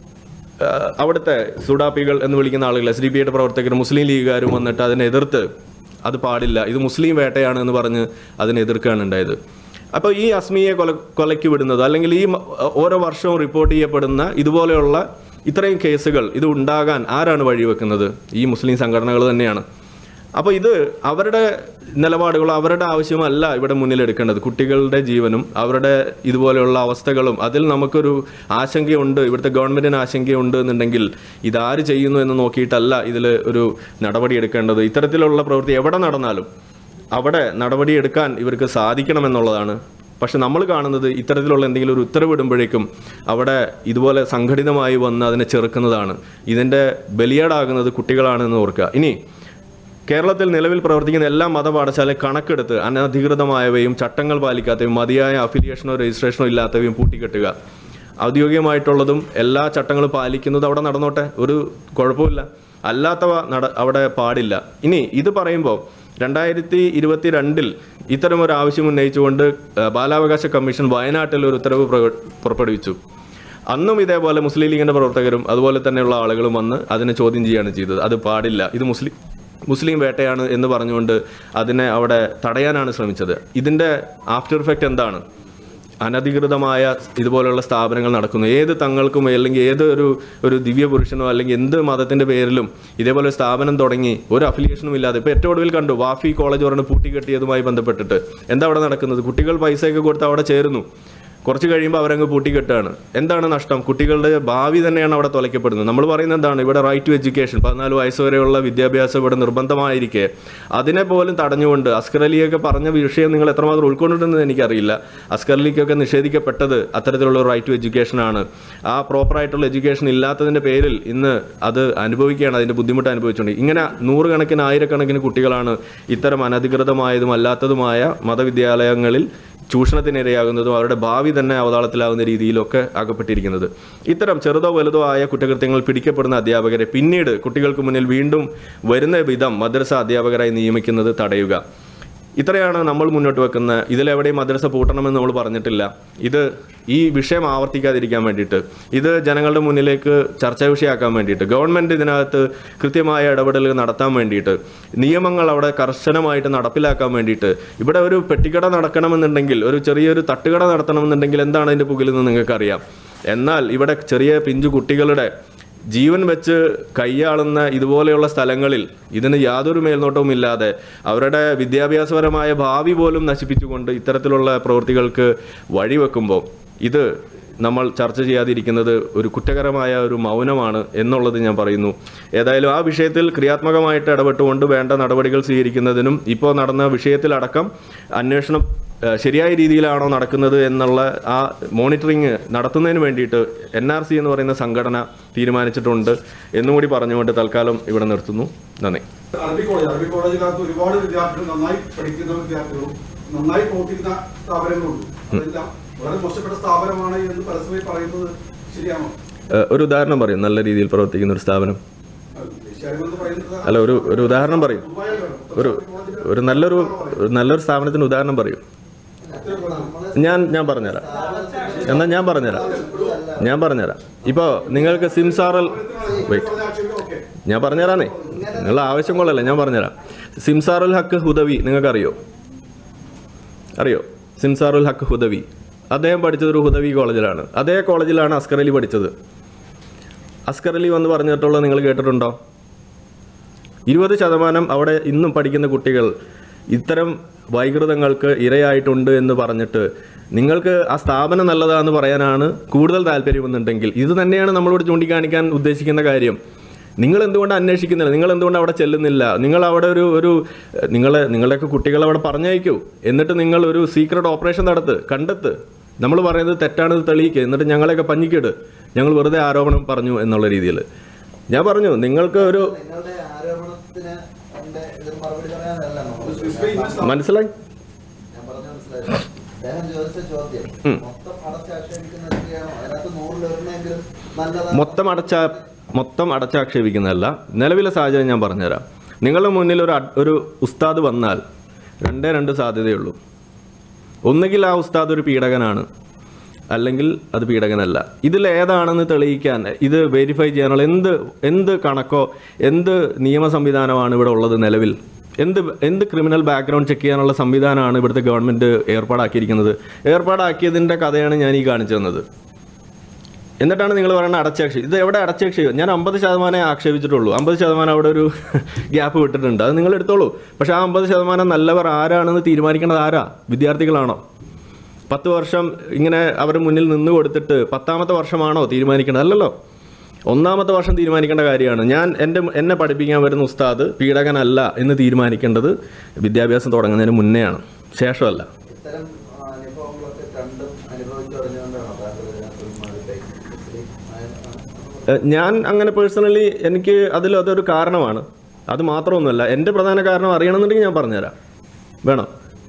Speaker 1: ആ, അവിടുത്തെ സുഡാപ്പികൾ എന്ന് വിളിക്കുന്ന ആളുകൾ എസ് ഡി പി ഐയുടെ പ്രവർത്തകർ മുസ്ലിം ലീഗുകാരും വന്നിട്ട് അതിനെ എതിർത്ത് അത് പാടില്ല ഇത് മുസ്ലിം വേട്ടയാണ് എന്ന് പറഞ്ഞ് അതിനെ എതിർക്കുകയാണ് ഉണ്ടായത് അപ്പോൾ ഈ അസ്മിയെ കൊല കൊലയ്ക്ക് വിടുന്നത് അല്ലെങ്കിൽ ഈ മ- ഓരോ വർഷവും റിപ്പോർട്ട് ചെയ്യപ്പെടുന്ന ഇതുപോലെയുള്ള ഇത്രയും കേസുകൾ ഇത് ഉണ്ടാകാൻ ആരാണ് വഴിവെക്കുന്നത് ഈ മുസ്ലിം സംഘടനകൾ തന്നെയാണ് അപ്പോൾ ഇത് അവരുടെ നിലപാടുകളോ അവരുടെ ആവശ്യമല്ല ഇവിടെ മുന്നിലെടുക്കേണ്ടത് കുട്ടികളുടെ ജീവനും അവരുടെ ഇതുപോലെയുള്ള അവസ്ഥകളും അതിൽ നമുക്കൊരു ആശങ്കയുണ്ട് ഇവിടുത്തെ ഗവൺമെന്റിന് ആശങ്കയുണ്ട് എന്നുണ്ടെങ്കിൽ ഇതാര് ചെയ്യുന്നു എന്ന് നോക്കിയിട്ടല്ല ഇതിൽ ഒരു നടപടി എടുക്കേണ്ടത് ഇത്തരത്തിലുള്ള പ്രവൃത്തി എവിടെ നടന്നാലും അവിടെ നടപടിയെടുക്കാൻ ഇവർക്ക് സാധിക്കണമെന്നുള്ളതാണ് പക്ഷെ നമ്മൾ കാണുന്നത് ഇത്തരത്തിലുള്ള എന്തെങ്കിലും ഒരു ഉത്തരവിടുമ്പോഴേക്കും അവിടെ ഇതുപോലെ സംഘടിതമായി വന്ന് അതിനെ ചെറുക്കുന്നതാണ് ഇതിൻ്റെ ബലിയാടാകുന്നത് കുട്ടികളാണെന്ന് ഓർക്കുക ഇനി കേരളത്തിൽ നിലവിൽ പ്രവർത്തിക്കുന്ന എല്ലാ മതപാഠശാലയും കണക്കെടുത്ത് അനധികൃതമായവയും ചട്ടങ്ങൾ പാലിക്കാത്തവയും മതിയായ അഫിലിയേഷനോ രജിസ്ട്രേഷനോ ഇല്ലാത്തവയും പൂട്ടിക്കെട്ടുക ഔദ്യോഗികമായിട്ടുള്ളതും എല്ലാ ചട്ടങ്ങളും പാലിക്കുന്നത് അവിടെ നടന്നോട്ടെ ഒരു കുഴപ്പമില്ല അല്ലാത്തവ നട അവിടെ പാടില്ല ഇനി ഇത് പറയുമ്പോൾ രണ്ടായിരത്തി ഇരുപത്തി രണ്ടിൽ ഇത്തരം ഒരു ആവശ്യം ഉന്നയിച്ചുകൊണ്ട് ആ, ബാലാവകാശ കമ്മീഷൻ വയനാട്ടിൽ ഒരു ഉത്തരവ് പ്രവ- പുറപ്പെടുവിച്ചു അന്നും ഇതേപോലെ മുസ്ലിം ലീഗിന്റെ പ്രവർത്തകരും അതുപോലെ തന്നെയുള്ള ആളുകളും വന്ന് അതിനെ ചോദ്യം ചെയ്യുകയാണ് ചെയ്തത് അത് പാടില്ല ഇത് മുസ്ലിം മുസ്ലിം വേട്ടയാണ് എന്ന് പറഞ്ഞുകൊണ്ട് അതിനെ അവിടെ തടയാനാണ് ശ്രമിച്ചത് ഇതിന്റെ ആഫ്റ്റർ ഇഫക്റ്റ് എന്താണ് അനധികൃതമായ ഇതുപോലുള്ള സ്ഥാപനങ്ങൾ നടക്കുന്നു ഏത് തങ്ങൾക്കും അല്ലെങ്കിൽ ഏത് ഒരു ഒരു ദിവ്യ പുരുഷനോ അല്ലെങ്കിൽ എന്ത് മതത്തിന്റെ പേരിലും ഇതേപോലെ ഒരു സ്ഥാപനം തുടങ്ങി ഒരു അഫിലിയേഷനും ഇല്ലാതെ ഇപ്പോൾ ഏറ്റവും ഒടുവിൽ കണ്ടു വാഫി കോളേജ് പറഞ്ഞ് പൂട്ടിക്കെട്ടിയതുമായി ബന്ധപ്പെട്ടിട്ട് എന്താ അവിടെ നടക്കുന്നത് കുട്ടികൾ പൈസയൊക്കെ കൊടുത്ത് അവിടെ ചേരുന്നു കുറച്ച് കഴിയുമ്പോൾ അവരങ്ങ് പൂട്ടിക്കെട്ടാണ് എന്താണ് നഷ്ടം കുട്ടികളുടെ ഭാവി തന്നെയാണ് അവിടെ തുലയ്ക്കപ്പെടുന്നത് നമ്മൾ പറയുന്നത് എന്താണ് ഇവിടെ റൈറ്റ് ടു എഡ്യൂക്കേഷൻ പതിനാല് വയസ്സ് വരെയുള്ള വിദ്യാഭ്യാസം ഇവിടെ നിർബന്ധമായിരിക്കെ അതിനെ പോലും തടഞ്ഞുകൊണ്ട് അസ്കർ അലിയൊക്കെ പറഞ്ഞ വിഷയം നിങ്ങൾ എത്രമാത്രം ഉൾക്കൊണ്ടിട്ടുണ്ടെന്ന് എനിക്കറിയില്ല അസ്കർ അലിക്കൊക്കെ നിഷേധിക്കപ്പെട്ടത് അത്തരത്തിലുള്ള റൈറ്റ് ടു എഡ്യൂക്കേഷൻ ആണ് ആ പ്രോപ്പറായിട്ടുള്ള എഡ്യൂക്കേഷൻ ഇല്ലാത്തതിന്റെ പേരിൽ ഇന്ന് അത് അനുഭവിക്കുകയാണ് അതിന്റെ ബുദ്ധിമുട്ട് അനുഭവിച്ചുകൊണ്ട് ഇങ്ങനെ നൂറുകണക്കിന് ആയിരക്കണക്കിന് കുട്ടികളാണ് ഇത്തരം അനധികൃതമായതും അല്ലാത്തതുമായ മതവിദ്യാലയങ്ങളിൽ ചൂഷണത്തിനിരയാകുന്നതും അവരുടെ ഭാവി ഭാവി തന്നെ അവതാളത്തിലാവുന്ന രീതിയിലൊക്കെ അകപ്പെട്ടിരിക്കുന്നത് ഇത്തരം ചെറുതോ വലുതോ ആയ കുറ്റകൃത്യങ്ങൾ പിടിക്കപ്പെടുന്ന അധ്യാപകരെ പിന്നീട് കുട്ടികൾക്ക് മുന്നിൽ വീണ്ടും വരുന്ന വിധം മദ്രസ അധ്യാപകരായി നിയമിക്കുന്നത് തടയുക ഇത്രയാണ് നമ്മൾ മുന്നോട്ട് വെക്കുന്ന ഇതിലെവിടെയും മദ്രസ പൂട്ടണമെന്ന് നമ്മൾ പറഞ്ഞിട്ടില്ല ഇത് ഈ വിഷയം ആവർത്തിക്കാതിരിക്കാൻ വേണ്ടിയിട്ട് ഇത് ജനങ്ങളുടെ മുന്നിലേക്ക് ചർച്ചാ വിഷയമാക്കാൻ വേണ്ടിയിട്ട് ഗവൺമെൻറ് ഇതിനകത്ത് കൃത്യമായ ഇടപെടൽ നടത്താൻ വേണ്ടിയിട്ട് നിയമങ്ങൾ അവിടെ കർശനമായിട്ട് നടപ്പിലാക്കാൻ വേണ്ടിയിട്ട് ഇവിടെ ഒരു പെട്ടിക്കട നടക്കണമെന്നുണ്ടെങ്കിൽ ഒരു ചെറിയൊരു തട്ടുകട നടത്തണമെന്നുണ്ടെങ്കിൽ എന്താണ് അതിൻ്റെ പുകിൽ നിന്ന് നിങ്ങൾക്കറിയാം എന്നാൽ ഇവിടെ ചെറിയ പിഞ്ചു കുട്ടികളുടെ ജീവൻ വെച്ച് കൈയാളുന്ന ഇതുപോലെയുള്ള സ്ഥലങ്ങളിൽ ഇതിന് യാതൊരു മേൽനോട്ടവും ഇല്ലാതെ അവരുടെ വിദ്യാഭ്യാസപരമായ ഭാവി പോലും നശിപ്പിച്ചുകൊണ്ട് ഇത്തരത്തിലുള്ള പ്രവൃത്തികൾക്ക് വഴിവെക്കുമ്പോൾ ഇത് നമ്മൾ ചർച്ച ചെയ്യാതിരിക്കുന്നത് ഒരു കുറ്റകരമായ ഒരു മൗനമാണ് എന്നുള്ളത് ഞാൻ പറയുന്നു ഏതായാലും ആ വിഷയത്തിൽ ക്രിയാത്മകമായിട്ട് ഇടപെട്ടുകൊണ്ട് വേണ്ട നടപടികൾ സ്വീകരിക്കുന്നതിനും ഇപ്പോൾ നടന്ന വിഷയത്തിലടക്കം അന്വേഷണം ഏഹ് ശരിയായ രീതിയിലാണോ നടക്കുന്നത് എന്നുള്ള ആ മോണിറ്ററിങ് നടത്തുന്നതിന് വേണ്ടിയിട്ട് എൻ ആർ സി എന്ന് പറയുന്ന സംഘടന തീരുമാനിച്ചിട്ടുണ്ട് എന്നും കൂടി പറഞ്ഞുകൊണ്ട് തൽക്കാലം ഇവിടെ നിർത്തുന്നു നന്ദി
Speaker 2: അറബി കോളേജ് അറബി കോളേജിനകത്ത് ഒരുപാട് വിദ്യാർത്ഥികൾ നന്നായി പഠിക്കുന്ന വിദ്യാർത്ഥികളും നന്നായി പ്രവർത്തിക്കുന്ന സ്ഥാപനങ്ങളുണ്ട് അതെല്ലാം വളരെ മോശപ്പെട്ട സ്ഥാപനമാണ് എന്ന് പരസ്യമായി പറയുന്നത് ശരിയാണോ
Speaker 1: ഏഹ് ഒരു ഉദാഹരണം പറയും നല്ല രീതിയിൽ പ്രവർത്തിക്കുന്ന ഒരു സ്ഥാപനം
Speaker 2: ദേശീയമെന്ന് പറയുന്നത്
Speaker 1: അല്ല ഒരു ഒരു ഉദാഹരണം പറയും
Speaker 2: പൊതുവായ വേണം.
Speaker 1: ഒരു ഒരു നല്ലൊരു ഒരു നല്ലൊരു സ്ഥാപനത്തിന് ഉദാഹരണം പറയും ഞാൻ ഞാൻ പറഞ്ഞുതരാം എന്നാൽ ഞാൻ പറഞ്ഞുതരാം ഞാൻ പറഞ്ഞുതരാം ഇപ്പോൾ നിങ്ങൾക്ക് സിംസാറൽ വെയിറ്റ്
Speaker 2: പറഞ്ഞ ആക്ഷേപം ഓക്കെ
Speaker 1: ഞാൻ പറഞ്ഞുതരാന്നേ നിങ്ങൾ ആവശ്യം കൊള്ളല്ല ഞാൻ പറഞ്ഞുതരാം സിംസാറുൽ ഹക്ക് ഹുദവി നിങ്ങൾക്കറിയോ അറിയോ സിംസാറുൽ ഹക്ക് ഹുദവി അദ്ദേഹം പഠിച്ചത് ഒരു ഹുദവി കോളേജിലാണ് അതേ കോളേജിലാണ് അസ്കർ അലി പഠിച്ചത് അസ്കർ അലി വന്ന് പറഞ്ഞിട്ടുള്ളത് നിങ്ങൾ കേട്ടിട്ടുണ്ടോ ഇരുപത് ശതമാനം അവിടെ ഇന്നും പഠിക്കുന്ന കുട്ടികൾ ഇത്തരം വൈകൃതങ്ങൾക്ക് ഇരയായിട്ടുണ്ട് എന്ന് പറഞ്ഞിട്ട് നിങ്ങൾക്ക് ആ സ്ഥാപനം നല്ലതാന്ന് പറയാനാണ് കൂടുതൽ താല്പര്യമെന്നുണ്ടെങ്കിൽ ഇത് തന്നെയാണ് നമ്മളോട് ചൂണ്ടിക്കാണിക്കാൻ ഉദ്ദേശിക്കുന്ന കാര്യം നിങ്ങൾ എന്തുകൊണ്ട് അന്വേഷിക്കുന്നില്ല നിങ്ങൾ എന്തുകൊണ്ട് അവിടെ ചെല്ലുന്നില്ല നിങ്ങൾ അവിടെ ഒരു ഒരു നിങ്ങളെ നിങ്ങളുടെയൊക്കെ കുട്ടികളെ അവിടെ പറഞ്ഞയക്കൂ എന്നിട്ട് നിങ്ങൾ ഒരു സീക്രട്ട് ഓപ്പറേഷൻ നടത്ത് കണ്ടെത്ത് നമ്മൾ പറയുന്നത് തെറ്റാണെന്ന് തെളിയിക്കുക എന്നിട്ട് ഞങ്ങളെയൊക്കെ പഞ്ഞിക്കിട് ഞങ്ങൾ വെറുതെ ആരോപണം പറഞ്ഞു എന്നുള്ള രീതിയിൽ ഞാൻ പറഞ്ഞു നിങ്ങൾക്ക് ഒരു
Speaker 3: നിങ്ങളുടെ ആരോപണത്തിന് എന്റെ ഇതിന് മറുപടി പറയാനല്ല നമ്മൾ
Speaker 2: സ്വിസ് ഇൻവെസ്റ്റ്
Speaker 1: മനസ്സിലായി
Speaker 3: ഞാൻ പറഞ്ഞ മനസ്സിലായി അദ്ദേഹം ചോദിച്ച ചോദ്യം
Speaker 1: ഉം.
Speaker 3: മൊത്തം അടച്ചാക്ഷേപിക്കുന്ന എത്രയാണോ അതിനകത്ത് നൂറിൽ ഒരെണ്ണമെങ്കിലും നല്ലതാണ്
Speaker 1: മൊത്തം അടച്ച മൊത്തം അടച്ചാക്ഷേപിക്കുന്നതല്ല നിലവിലെ സാഹചര്യം ഞാൻ പറഞ്ഞുതരാം നിങ്ങളുടെ മുന്നിൽ ഒരു അഡ്- ഒരു ഉസ്താദ് വന്നാൽ രണ്ടേ രണ്ട് സാധ്യതയുള്ളൂ ഒന്നുകിൽ ആ ഉസ്താദ് ഒരു പീഡകനാണ് അല്ലെങ്കിൽ അത് പീഡകനല്ല ഇതിൽ ഏതാണെന്ന് തെളിയിക്കാൻ ഇത് വെരിഫൈ ചെയ്യാനുള്ള എന്ത് എന്ത് കണക്കോ എന്ത് നിയമ സംവിധാനമാണ് ഇവിടെ ഉള്ളത് നിലവിൽ എന്ത് എന്ത് ക്രിമിനൽ ബാക്ക്ഗ്രൗണ്ട് ചെക്ക് ചെയ്യാനുള്ള സംവിധാനമാണ് ഇവിടുത്തെ ഗവൺമെൻറ് ഏർപ്പാടാക്കിയിരിക്കുന്നത് ഏർപ്പാടാക്കിയതിൻ്റെ കഥയാണ് ഞാൻ ഈ കാണിച്ചു തന്നത് എന്നിട്ടാണ് നിങ്ങൾ പറയുന്നത് അടച്ചാക്ഷേപം ഇത് എവിടെ അടച്ചാക്ഷേപം ഞാൻ അമ്പത് ശതമാനമേ ആക്ഷേപിച്ചിട്ടുള്ളൂ അമ്പത് ശതമാനം അവിടെ ഒരു ഗ്യാപ്പ് വിട്ടിട്ടുണ്ട് അത് നിങ്ങൾ എടുത്തോളൂ പക്ഷേ ആ അമ്പത് ശതമാനം നല്ലവർ ആരാണെന്ന് തീരുമാനിക്കേണ്ടത് ആരാ വിദ്യാർത്ഥികളാണോ പത്ത് വർഷം ഇങ്ങനെ അവർ മുന്നിൽ നിന്ന് കൊടുത്തിട്ട് പത്താമത്തെ വർഷമാണോ തീരുമാനിക്കേണ്ടത് അല്ലല്ലോ ഒന്നാമത്തെ വർഷം തീരുമാനിക്കേണ്ട കാര്യമാണ് ഞാൻ എൻ്റെ എന്നെ പഠിപ്പിക്കാൻ വരുന്ന ഉസ്താദ് പീഡകനല്ല എന്ന് തീരുമാനിക്കേണ്ടത് വിദ്യാഭ്യാസം തുടങ്ങുന്നതിന് മുന്നെയാണ് ശേഷമല്ല
Speaker 3: ഇത്തരം ആ, അനുഭവങ്ങളൊക്കെ കണ്ടും അനുഭവിച്ചു അറിഞ്ഞുകൊണ്ടാണ് താങ്കൾ ഇതിനകത്ത് ഒരു മാറി മുസ്ലിം ആയ-
Speaker 1: ഏഹ് ഞാൻ അങ്ങനെ പേഴ്സണലി എനിക്ക് അതിൽ അതൊരു കാരണമാണ് അത് മാത്രമൊന്നുമല്ല എൻ്റെ പ്രധാന കാരണം അറിയണമെന്നുണ്ടെങ്കിൽ ഞാൻ പറഞ്ഞുതരാം വേണോ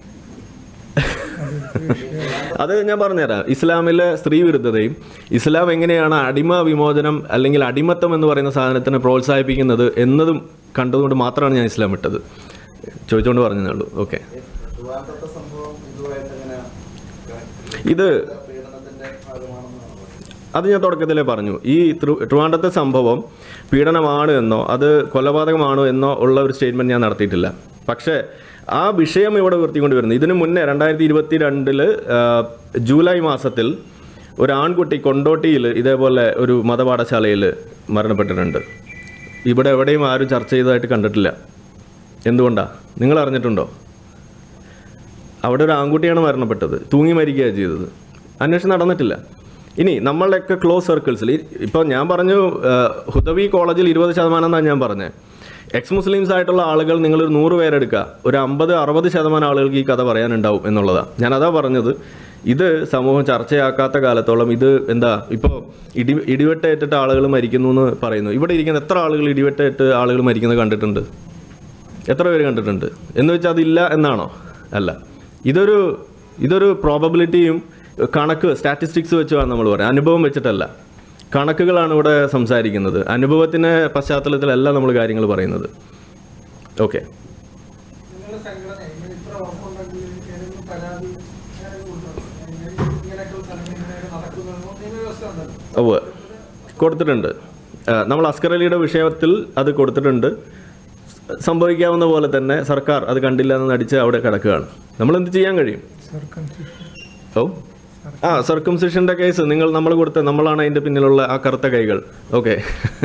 Speaker 1: അത് ഞാൻ പറഞ്ഞുതരാം ഇസ്ലാമിലെ സ്ത്രീ വിരുദ്ധതയും ഇസ്ലാം എങ്ങനെയാണ് അടിമ വിമോചനം അല്ലെങ്കിൽ അടിമത്തം എന്ന് പറയുന്ന സാധനത്തിനെ പ്രോത്സാഹിപ്പിക്കുന്നത് എന്നതും കണ്ടതുകൊണ്ട് മാത്രമാണ് ഞാൻ ഇസ്ലാം വിട്ടത് ചോദിച്ചുകൊണ്ട് പറഞ്ഞതേ ഉള്ളൂ ഓക്കെ
Speaker 3: ട്രിവാൻഡ്രത്തെ സംഭവം ഇതുമായിട്ട് എങ്ങനെ
Speaker 1: ഇത്
Speaker 3: പീഡനത്തിന്റെ ഭാഗമാണെന്നാണ് പറയുന്നത്
Speaker 1: അത് ഞാൻ തുടക്കത്തിലേ പറഞ്ഞു ഈ ത്രു- ട്രിവാൻഡ്രത്തെ സംഭവം പീഡനമാണ് എന്നോ അത് കൊലപാതകമാണോ എന്നോ ഉള്ള ഒരു സ്റ്റേറ്റ്മെന്റ് ഞാൻ നടത്തിയിട്ടില്ല പക്ഷേ ആ വിഷയം ഇവിടെ ഉയർത്തിക്കൊണ്ട് വരുന്നത് ഇതിനു മുന്നേ രണ്ടായിരത്തി ഇരുപത്തി രണ്ടില് ജൂലൈ മാസത്തിൽ ഒരു ആൺകുട്ടി കൊണ്ടോട്ടിയിൽ ഇതേപോലെ ഒരു മതപാഠശാലയിൽ മരണപ്പെട്ടിട്ടുണ്ട് ഇവിടെ എവിടെയും ആരും ചർച്ച ചെയ്തതായിട്ട് കണ്ടിട്ടില്ല എന്തുകൊണ്ടാ നിങ്ങൾ അറിഞ്ഞിട്ടുണ്ടോ അവിടെ ഒരു ആൺകുട്ടിയാണ് മരണപ്പെട്ടത് തൂങ്ങി മരിക്കുകയാണ് ചെയ്തത് അന്വേഷണം നടന്നിട്ടില്ല ഇനി നമ്മളുടെയൊക്കെ ക്ലോസ് സർക്കിൾസിൽ ഇപ്പോൾ ഞാൻ പറഞ്ഞു ആ, ഹുദവി കോളേജിൽ ഇരുപത് ശതമാനം എന്നാണ് ഞാൻ പറഞ്ഞത് എക്സ് മുസ്ലിംസ് ആയിട്ടുള്ള ആളുകൾ നിങ്ങളൊരു നൂറ് പേരെടുക്കുക ഒരു അമ്പത് അറുപത് ശതമാനം ആളുകൾക്ക് ഈ കഥ പറയാനുണ്ടാവും എന്നുള്ളതാണ് ഞാനതാ പറഞ്ഞത് ഇത് സമൂഹം ചർച്ചയാക്കാത്ത കാലത്തോളം ഇത് എന്താ ഇപ്പോൾ ഇടി ഇടിവെട്ടേറ്റിട്ട് ആളുകൾ മരിക്കുന്നു എന്ന് പറയുന്നു ഇവിടെ ഇരിക്കുന്ന എത്ര ആളുകൾ ഇടിവെട്ടേറ്റ് ആളുകൾ മരിക്കുന്നത് കണ്ടിട്ടുണ്ട് എത്ര പേര് കണ്ടിട്ടുണ്ട് എന്ന് വെച്ചാൽ അതില്ല എന്നാണോ അല്ല ഇതൊരു ഇതൊരു പ്രോബബിലിറ്റിയും കണക്ക് സ്റ്റാറ്റിസ്റ്റിക്സ് വെച്ച് വേണം നമ്മൾ പറയാം അനുഭവം വെച്ചിട്ടല്ല കണക്കുകളാണ് ഇവിടെ സംസാരിക്കുന്നത് അനുഭവത്തിൻ്റെ പശ്ചാത്തലത്തിലല്ല നമ്മൾ കാര്യങ്ങൾ പറയുന്നത് ഓക്കെ
Speaker 4: നിങ്ങളുടെ സംഘടന ഇങ്ങനെ ഇത്ര ഉറപ്പുണ്ടെങ്കിൽ ഏതെങ്കിലും പരാതി ഏതെങ്കിലും ഉണ്ടോ? ഇങ്ങനെ- ഇങ്ങനെയൊക്കെയുള്ള സ്ഥലങ്ങളിൽ ഇങ്ങനെ നടക്കുന്നതെന്നോ നിയമവ്യവസ്ഥ ഉണ്ടല്ലോ
Speaker 1: ഉവ്വ് കൊടുത്തിട്ടുണ്ട് ആ, നമ്മൾ അസ്കർ അലിയുടെ വിഷയത്തിൽ അത് കൊടുത്തിട്ടുണ്ട് സംഭവിക്കാവുന്ന പോലെ തന്നെ സർക്കാർ അത് കണ്ടില്ല എന്ന് നടിച്ച് അവിടെ കിടക്കുകയാണ് നമ്മൾ എന്ത് ചെയ്യാൻ കഴിയും ഓ ആ സർക്കംസിഷൻ്റെ കേസ് നിങ്ങൾ നമ്മൾ കൊടുത്ത നമ്മളാണ് അതിൻ്റെ പിന്നിലുള്ള ആ കറുത്ത കൈകൾ ഓക്കെ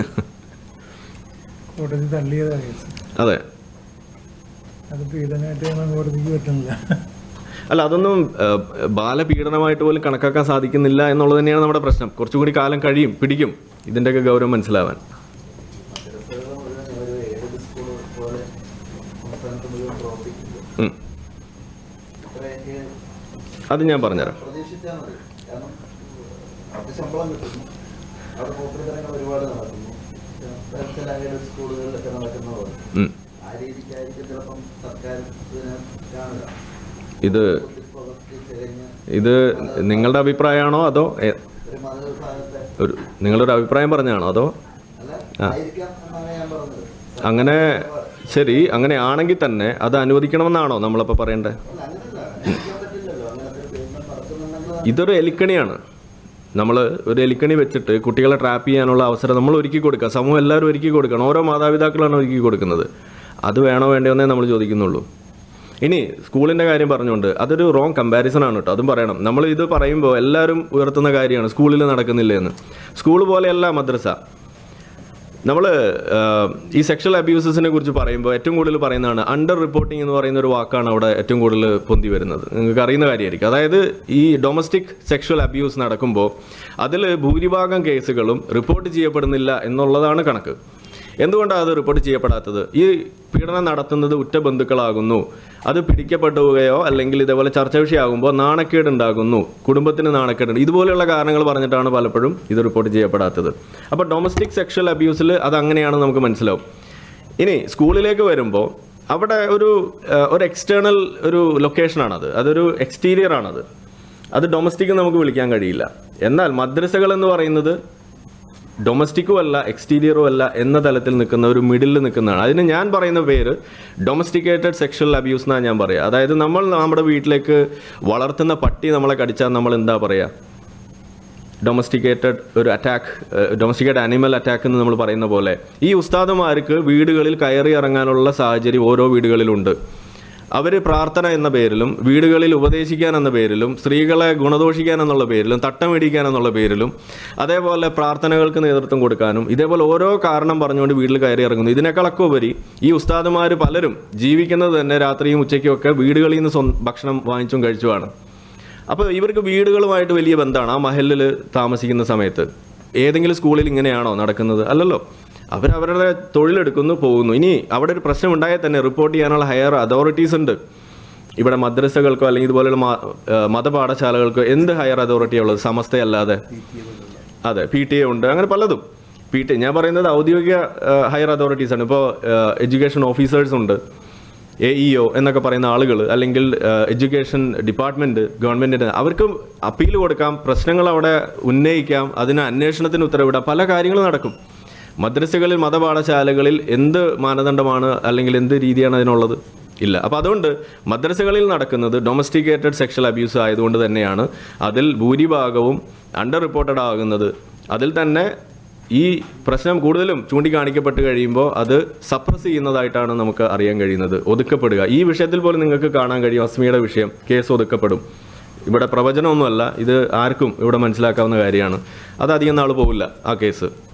Speaker 5: കോടതി തള്ളിയതാ കേസ്
Speaker 1: അതെ
Speaker 5: അത് പീഡനമായിട്ട് നമ്മൾ കോടതിക്ക് പറ്റുന്നില്ല
Speaker 1: അല്ല അതൊന്നും ആ, ബാലപീഡനമായിട്ട് പോലും കണക്കാക്കാൻ സാധിക്കുന്നില്ല എന്നുള്ളത് തന്നെയാണ് നമ്മുടെ പ്രശ്നം കുറച്ചുകൂടി കാലം കഴിയും പിടിക്കും ഇതിൻ്റെയൊക്കെ ഗൗരവം മനസ്സിലാവാൻ
Speaker 3: മദ്രസകൾ മുഴുവൻ ഒരു എയ്ഡഡ് സ്കൂൾ പോലെ സംസ്ഥാനത്ത് മുഴുവൻ പ്രവർത്തിക്കുന്നത്
Speaker 1: ഉം.
Speaker 3: ഇത്രയൊക്കെ
Speaker 1: അത് ഞാൻ പറഞ്ഞുതരാം
Speaker 3: പ്രതീക്ഷിച്ചാൽ മതി കാരണം അവർക്ക് ശമ്പളം കിട്ടുന്നു അവിടെ പോക്കൃതരങ്ങൾ ഒരുപാട് നടക്കുന്നു ചില എയ്ഡഡ് സ്കൂളുകളിലൊക്കെ നടക്കുന്ന പോലെ
Speaker 1: ഉം.
Speaker 3: ആ രീതിക്കായിരിക്കും ചിലപ്പം സർക്കാർ ഇതിനെ കാണുക
Speaker 1: ഇത്
Speaker 3: പ്രവൃത്തി തികഞ്ഞ്
Speaker 1: ഇത് നിങ്ങളുടെ അഭിപ്രായമാണോ അതോ എ-
Speaker 3: ഒരു മതവിഭാഗത്തെ
Speaker 1: ഒരു നിങ്ങളുടെ ഒരു അഭിപ്രായം പറഞ്ഞാണോ അതോ
Speaker 3: അല്ല
Speaker 1: ആ.
Speaker 3: ആയിരിക്കാം എന്നാണ് ഞാൻ പറഞ്ഞത്
Speaker 1: അങ്ങനെ ശരി അങ്ങനെ ആണെങ്കിൽ തന്നെ അത് അനുവദിക്കണമെന്നാണോ നമ്മളപ്പോൾ പറയേണ്ടത്
Speaker 3: അല്ല അങ്ങനെയല്ല അനുവദിക്കാൻ പറ്റില്ലല്ലോ അങ്ങനത്തെ ഒരു പേയ്മെന്റ് നടത്തുന്നുണ്ടെങ്കിൽ
Speaker 1: ഇതൊരു എലിക്കണിയാണ് നമ്മൾ ഒരു എലിക്കണി വെച്ചിട്ട് കുട്ടികളെ ട്രാപ്പ് ചെയ്യാനുള്ള അവസരം നമ്മൾ ഒരുക്കി കൊടുക്കുക സമൂഹം എല്ലാവരും ഒരുക്കി കൊടുക്കണം ഓരോ മാതാപിതാക്കളാണ് ഒരുക്കി കൊടുക്കുന്നത് അത് വേണോ വേണ്ടയോ എന്നേ നമ്മൾ ചോദിക്കുന്നുള്ളൂ ഇനി സ്കൂളിൻ്റെ കാര്യം പറഞ്ഞുകൊണ്ട് അതൊരു റോങ് കമ്പാരിസൺ ആണ് കേട്ടോ അതും പറയണം നമ്മൾ ഇത് പറയുമ്പോൾ എല്ലാവരും ഉയർത്തുന്ന കാര്യമാണ് സ്കൂളിൽ നടക്കുന്നില്ല എന്ന് സ്കൂൾ പോലെയല്ല മദ്രസ നമ്മൾ ഈ സെക്ഷൽ അബ്യൂസസിനെ കുറിച്ച് പറയുമ്പോൾ ഏറ്റവും കൂടുതൽ പറയുന്നതാണ് അണ്ടർ റിപ്പോർട്ടിംഗ് എന്ന് പറയുന്ന ഒരു വാക്കാണ് അവിടെ ഏറ്റവും കൂടുതൽ പൊന്തി വരുന്നത് നിങ്ങൾക്ക് അറിയുന്ന കാര്യമായിരിക്കും അതായത് ഈ ഡൊമസ്റ്റിക് സെക്ഷൽ അബ്യൂസ് നടക്കുമ്പോൾ അതിൽ ഭൂരിഭാഗം കേസുകളും റിപ്പോർട്ട് ചെയ്യപ്പെടുന്നില്ല എന്നുള്ളതാണ് കണക്ക് എന്തുകൊണ്ടാണ് അത് റിപ്പോർട്ട് ചെയ്യപ്പെടാത്തത് ഈ പീഡനം നടത്തുന്നത് ഉറ്റ ബന്ധുക്കളാകുന്നു അത് പിടിക്കപ്പെടുകയോ അല്ലെങ്കിൽ ഇതേപോലെ ചർച്ച വിഷയമാകുമ്പോൾ നാണക്കേട് ഉണ്ടാകുന്നു കുടുംബത്തിന് നാണക്കേട് ഇതുപോലെയുള്ള കാരണങ്ങൾ പറഞ്ഞിട്ടാണ് പലപ്പോഴും ഇത് റിപ്പോർട്ട് ചെയ്യപ്പെടാത്തത് അപ്പോൾ ഡൊമസ്റ്റിക് സെക്ഷൽ അബ്യൂസിൽ അത് അങ്ങനെയാണെന്ന് നമുക്ക് മനസ്സിലാവും ഇനി സ്കൂളിലേക്ക് വരുമ്പോൾ അവിടെ ഒരു ആ, ഒരു എക്സ്റ്റേണൽ ഒരു ലൊക്കേഷനാണത് അതൊരു എക്സ്റ്റീരിയർ ആണത് അത് ഡൊമസ്റ്റിക് നമുക്ക് വിളിക്കാൻ കഴിയില്ല എന്നാൽ മദ്രസകൾ എന്ന് പറയുന്നത് ഡൊമസ്റ്റിക്കും അല്ല എക്സ്റ്റീരിയറും അല്ല എന്ന തലത്തിൽ നിൽക്കുന്ന ഒരു മിഡിൽ നിൽക്കുന്നതാണ് അതിന് ഞാൻ പറയുന്ന പേര് ഡൊമസ്റ്റിക്കേറ്റഡ് സെക്ഷൽ അബ്യൂസ് എന്നാണ് ഞാൻ പറയുക അതായത് നമ്മൾ നമ്മുടെ വീട്ടിലേക്ക് വളർത്തുന്ന പട്ടി നമ്മളെ കടിച്ചാൽ നമ്മൾ എന്താ പറയുക ഡൊമസ്റ്റിക്കേറ്റഡ് ഒരു അറ്റാക്ക് ഡൊമസ്റ്റിക്കേറ്റഡ് ആനിമൽ അറ്റാക്ക് എന്ന് നമ്മൾ പറയുന്ന പോലെ ഈ ഉസ്താദുമാർക്ക് വീടുകളിൽ കയറി ഇറങ്ങാനുള്ള സാഹചര്യം ഓരോ വീടുകളിലുണ്ട് അവർ പ്രാർത്ഥന എന്ന പേരിലും വീടുകളിൽ ഉപദേശിക്കാൻ എന്ന പേരിലും സ്ത്രീകളെ ഗുണദോഷിക്കാൻ എന്നുള്ള പേരിലും തട്ടമിടിക്കാൻ എന്നുള്ള പേരിലും അതേപോലെ പ്രാർത്ഥനകൾക്ക് നേതൃത്വം കൊടുക്കാനും ഇതേപോലെ ഓരോ കാരണം പറഞ്ഞുകൊണ്ട് വീട്ടിൽ കയറി ഇറങ്ങുന്നു ഇതിനേക്കാളൊക്കെ ഉപരി ഈ ഉസ്താദുമാർ പലരും ജീവിക്കുന്നത് തന്നെ രാത്രിയും ഉച്ചയ്ക്കും ഒക്കെ വീടുകളിൽ നിന്ന് സ്വന്തം ഭക്ഷണം വാങ്ങിച്ചും കഴിച്ചുമാണ് അപ്പോൾ ഇവർക്ക് വീടുകളുമായിട്ട് വലിയ ബന്ധമാണ് ആ മഹലിൽ താമസിക്കുന്ന സമയത്ത് ഏതെങ്കിലും സ്കൂളിൽ ഇങ്ങനെയാണോ നടക്കുന്നത് അല്ലല്ലോ അവരവരുടെ തൊഴിലെടുക്കുന്നു പോകുന്നു ഇനി അവിടെ ഒരു പ്രശ്നം ഉണ്ടായാൽ തന്നെ റിപ്പോർട്ട് ചെയ്യാനുള്ള ഹയർ അതോറിറ്റീസ് ഉണ്ട് ഇവിടെ മദ്രസകൾക്കോ അല്ലെങ്കിൽ ഇതുപോലെയുള്ള മ- ഏഹ് മതപാഠശാലകൾക്കോ എന്ത് ഹയർ അതോറിറ്റിയാണ് ഉള്ളത് സമസ്തയല്ലാതെ അതെ പി ടി എ ഉണ്ട് അങ്ങനെ പലതും പി ടി ഞാൻ പറയുന്നത് ഔദ്യോഗിക ഹയർ അതോറിറ്റീസ് ആണ് ഇപ്പോൾ എഡ്യൂക്കേഷൻ ഓഫീസേഴ്സ് ഉണ്ട് എ ഇ ഒ എന്നൊക്കെ പറയുന്ന ആളുകൾ അല്ലെങ്കിൽ എഡ്യൂക്കേഷൻ ഡിപ്പാർട്ട്മെൻറ്റ് ഗവൺമെൻറ്റിന് അവർക്ക് അപ്പീൽ കൊടുക്കാം പ്രശ്നങ്ങൾ അവിടെ ഉന്നയിക്കാം അതിന് അന്വേഷണത്തിന് ഉത്തരവിടാം പല കാര്യങ്ങളും നടക്കും മദ്രസകളിൽ മതപാഠശാലകളിൽ എന്ത് മാനദണ്ഡമാണ് അല്ലെങ്കിൽ എന്ത് രീതിയാണ് അതിനുള്ളത് ഇല്ല അപ്പോൾ അതുകൊണ്ട് മദ്രസകളിൽ നടക്കുന്നത് ഡൊമസ്റ്റിക്കേറ്റഡ് സെക്ഷൽ അബ്യൂസ് ആയതുകൊണ്ട് തന്നെയാണ് അതിൽ ഭൂരിഭാഗവും അണ്ടർ റിപ്പോർട്ടഡ് ആകുന്നത് അതിൽ തന്നെ ഈ പ്രശ്നം കൂടുതലും ചൂണ്ടിക്കാണിക്കപ്പെട്ട് കഴിയുമ്പോൾ അത് സപ്രസ് ചെയ്യുന്നതായിട്ടാണ് നമുക്ക് അറിയാൻ കഴിയുന്നത് ഒതുക്കപ്പെടുക ഈ വിഷയത്തിൽ പോലും നിങ്ങൾക്ക് കാണാൻ കഴിയും അസ്മിയുടെ വിഷയം കേസ് ഒതുക്കപ്പെടും ഇവിടെ പ്രവചനമൊന്നുമല്ല ഇത് ആർക്കും ഇവിടെ മനസ്സിലാക്കാവുന്ന കാര്യമാണ് അത് അധികം നാൾ പോവില്ല ആ കേസ്